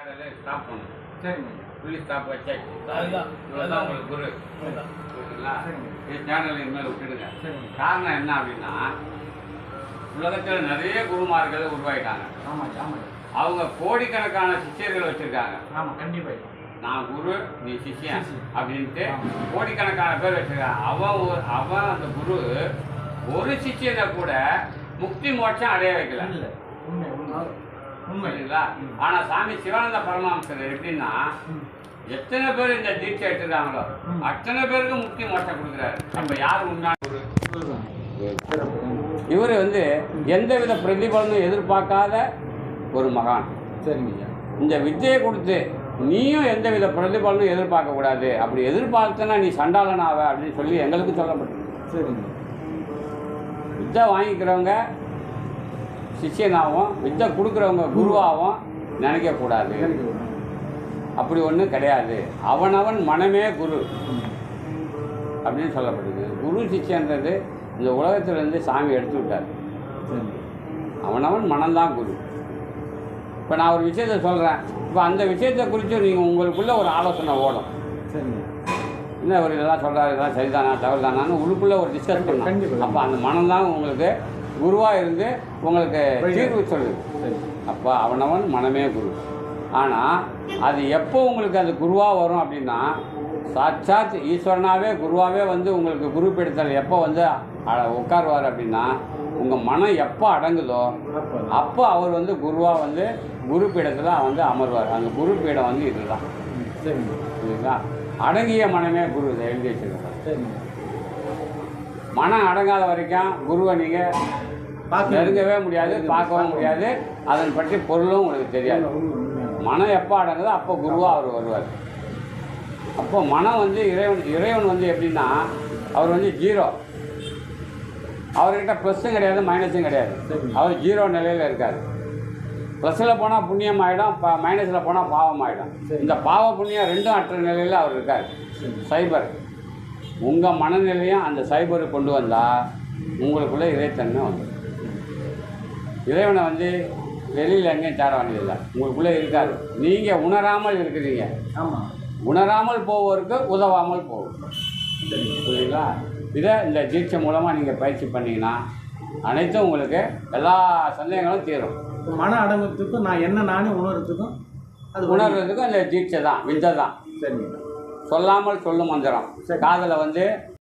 சேனலில் ஸ்டாப் பண்ணும் சரிங்க புள்ளி ஸ்டாப் வச்சாச்சு அதுதான். இவ்வளோதான் உங்களுக்கு குரு அதுதான். புரியுதுங்களா சரிங்க. இந்த சேனல் இனிமேல் விட்டுடுங்க சரிங்க. காரணம் என்ன அப்படின்னா உலகத்தில் நிறைய குருமார்கள் உருவாயிட்டாங்க ஆமாம் ஆமாம் அவங்க கோடிக்கணக்கான சிஷ்யர்கள் வச்சிருக்காங்க ஆமாம் கண்டிப்பாக நான் குரு நீ சிஷ்யன் சிஷ்யன். அப்படின்ட்டு ஆமா. கோடிக்கணக்கான பேர் வச்சிருக்காங்க அவன் ஒரு அவன் அந்த குரு ஒரு சிஷ்யனை கூட முக்தி மோட்சம் அடைய வைக்கல இல்லை உண்மை உண்மை உண்மை புரியுதுங்களா ம். ஆனா சாமி சிவானந்த பரமஹம்சர் எப்படின்னா ம். எத்தனை பேர் இந்த தீட்சை எடுத்துருக்காங்களோ ம். அத்தனை பேருக்கு முக்தி மோட்சம் கொடுக்குறாரு அப்ப யார் உண்மையான குரு சொல்லுங்க. சிறப்பு. இவர் வந்து எந்தவித பிரதிபலனும் எதிர்பார்க்காத ஒரு மகான் சரிங்க ஐயா இந்த வித்தையை கொடுத்து நீயும் எந்தவித பிரதிபலனும் எதிர்பார்க்க கூடாது அப்படி எதிர்பார்த்தனா நீ சண்டாளனாவ அப்படின்னு சொல்லி எங்களுக்கு சொல்லப்பட்டிருக்கு சரிங்க வித்தை வாங்கிக்கிறவங்க சிஷ்யனாகவும் வித்தை கொடுக்குறவங்க குருவாகவும் நினைக்கக்கூடாது எனக்கு ஒரு- அப்படி ஒன்றும் கிடையாது அவனவன் மனமே குரு ம். அப்படின்னு சொல்லப்படுது குரு சிஷ்யன்றது இந்த உலகத்திலேருந்து சாமி எடுத்து விட்டார் சரிங்க அவனவன் மனம்தான் குரு இப்போ நான் ஒரு விஷயத்த சொல்கிறேன் இப்போ அந்த விஷயத்தை குறித்து நீங்கள் உங்களுக்குள்ள ஒரு ஆலோசனை ஓடும் சரிங்க என்ன ஒரு இதெல்லாம் சொல்கிறாரு இதெல்லாம் சரிதானா தவறுதானான்னு உள்ளுக்குள்ளே ஒரு டிஸ்கஸ் கண்டிப்பா, பண்ணலாம் கண்டிப்பா. அப்போ அந்த மனம்தான் உங்களுக்கு குருவாக இருந்து உங்களுக்கு வழி- தீர்வு சொல்லுது சரி அப்போ அவனவன் மனமே குரு ஆனால் அது எப்போ உங்களுக்கு அது குருவாக வரும் அப்படின்னா சாட்சாத் ஈஸ்வரனாவே குருவாகவே வந்து உங்களுக்கு குரு பீடத்தில் எப்போ வந்து அ- உட்காருவார் அப்படின்னா உங்கள் மனம் எப்போ அடங்குதோ அப்போ அப்போ அவர் வந்து குருவாக வந்து குரு பீடத்தில் வந்து அமர்வார் அந்த குரு பீடம் வந்து இதுதான் ம். சரிங்க புரியுதுங்களா அடங்கிய மனமே குரு இதை எழுதி வச்சிருக்காங்க சரிங்க மனம் அடங்காத வரைக்கும் குருவை நீங்கள் பார்க்க நெருங்கவே முடியாது பார்க்கவும் முடியாது அதன் பற்றி பொருளும் உங்களுக்கு தெரியாது உண்மை, உண்மை. மனம் எப்போ அடங்குதோ அப்போ குருவாக அவர் வருவார் அப்போ மனம் வந்து இறைவன் இறைவன் வந்து எப்படின்னா அவர் வந்து ஜீரோ அவர்கிட்ட ப்ளஸ்ஸும் கிடையாது மைனஸும் கிடையாது சரி. அவர் ஜீரோ நிலையில் இருக்கார் ப்ளஸ்ஸில் போனால் புண்ணியம் ஆகிடும் ப மைனஸில் போனால் பாவம் ஆகிடும் சரி. இந்த பாவ புண்ணியம் ரெண்டும் அற்ற நிலையில் அவர் இருக்கார் சரி. சைபர் உங்கள் மனநிலையும் அந்த சைபரை கொண்டு வந்தால் உங்களுக்குள்ளே இறைத்தன்மை வந்துடும் இறைவனை வந்து வெளியில் எங்கேயும் தேட வேண்டியதில்லை உங்களுக்குள்ளே இருக்காரு நீங்கள் உணராமல் இருக்கிறீங்க ஆமாம் உணராமல் போவோருக்கு உதவாமல் போகும் சரிங்க புரியுதுங்களா இதை இந்த தீட்சை மூலமாக நீங்கள் பயிற்சி பண்ணீங்கன்னா அனைத்தும் உங்களுக்கு எல்லா சந்தேகங்களும் தீரும் மன அடங்கத்துக்கும் நான் என்ன நானே உணர்றதுக்கும் அது உணர்வு உணர்றதுக்கும் அந்த தீட்சை தான் வித்தை தான் சரிங்க சொல்லாமல் சொல்லும் மந்திரம் சரி. காதில் வந்து